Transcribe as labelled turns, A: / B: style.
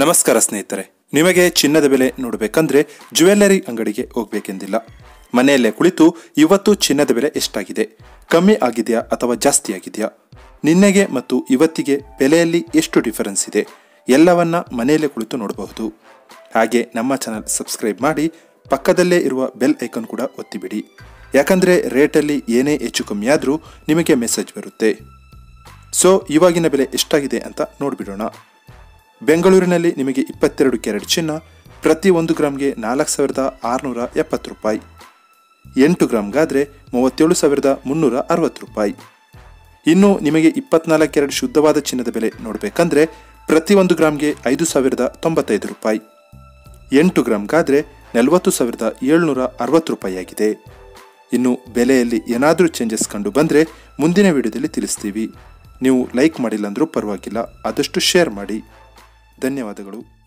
A: ನಮಸ್ಕಾರ ಸ್ನೇಹಿತರೆ ನಿಮಗೆ ಚಿನ್ನದ ಬೆಲೆ ನೋಡಬೇಕಂದ್ರೆ ಜ್ಯುವೆಲ್ಲರಿ ಅಂಗಡಿಗೆ ಹೋಗ್ಬೇಕೆಂದಿಲ್ಲ ಮನೆಯಲ್ಲೇ ಕುಳಿತು ಇವತ್ತು ಚಿನ್ನದ ಬೆಲೆ ಎಷ್ಟಾಗಿದೆ ಕಮ್ಮಿ ಆಗಿದೆಯಾ ಅಥವಾ ಜಾಸ್ತಿ ಆಗಿದೆಯಾ ನಿನ್ನೆಗೆ ಮತ್ತು ಇವತ್ತಿಗೆ ಬೆಲೆಯಲ್ಲಿ ಎಷ್ಟು ಡಿಫರೆನ್ಸ್ ಇದೆ ಎಲ್ಲವನ್ನ ಮನೆಯಲ್ಲೇ ಕುಳಿತು ನೋಡಬಹುದು ಹಾಗೆ ನಮ್ಮ ಚಾನಲ್ ಸಬ್ಸ್ಕ್ರೈಬ್ ಮಾಡಿ ಪಕ್ಕದಲ್ಲೇ ಇರುವ ಬೆಲ್ ಐಕಾನ್ ಕೂಡ ಒತ್ತಿಬಿಡಿ ಯಾಕಂದ್ರೆ ರೇಟಲ್ಲಿ ಏನೇ ಹೆಚ್ಚು ಕಮ್ಮಿ ಆದರೂ ನಿಮಗೆ ಮೆಸೇಜ್ ಬರುತ್ತೆ ಸೊ ಇವಾಗಿನ ಬೆಲೆ ಎಷ್ಟಾಗಿದೆ ಅಂತ ನೋಡಿಬಿಡೋಣ ಬೆಂಗಳೂರಿನಲ್ಲಿ ನಿಮಗೆ ಇಪ್ಪತ್ತೆರಡು ಕ್ಯಾರೆಟ್ ಚಿನ್ನ ಪ್ರತಿ ಒಂದು ಗ್ರಾಮ್ಗೆ ನಾಲ್ಕು ಸಾವಿರದ ಆರುನೂರ ಎಪ್ಪತ್ತು ರೂಪಾಯಿ ಎಂಟು ಗ್ರಾಮ್ಗಾದರೆ ಮೂವತ್ತೇಳು ಸಾವಿರದ ಮುನ್ನೂರ ಅರವತ್ತು ರೂಪಾಯಿ ಇನ್ನು ನಿಮಗೆ ಇಪ್ಪತ್ನಾಲ್ಕು ಕ್ಯಾರೆಟ್ ಶುದ್ಧವಾದ ಚಿನ್ನದ ಬೆಲೆ ನೋಡಬೇಕಂದ್ರೆ ಪ್ರತಿ ಒಂದು ಗ್ರಾಮ್ಗೆ ಐದು ಸಾವಿರದ ತೊಂಬತ್ತೈದು ರೂಪಾಯಿ ಎಂಟು ಗ್ರಾಮ್ಗಾದರೆ ನಲವತ್ತು ಸಾವಿರದ ಏಳ್ನೂರ ಅರವತ್ತು ರೂಪಾಯಿ ಆಗಿದೆ ಇನ್ನು ಬೆಲೆಯಲ್ಲಿ ಏನಾದರೂ ಚೇಂಜಸ್ ಕಂಡು ಬಂದರೆ ಮುಂದಿನ ವಿಡಿಯೋದಲ್ಲಿ ತಿಳಿಸ್ತೀವಿ ನೀವು ಲೈಕ್ ಮಾಡಿಲ್ಲ ಅಂದರೂ ಪರವಾಗಿಲ್ಲ ಆದಷ್ಟು ಶೇರ್ ಮಾಡಿ ಧನ್ಯವಾದಗಳು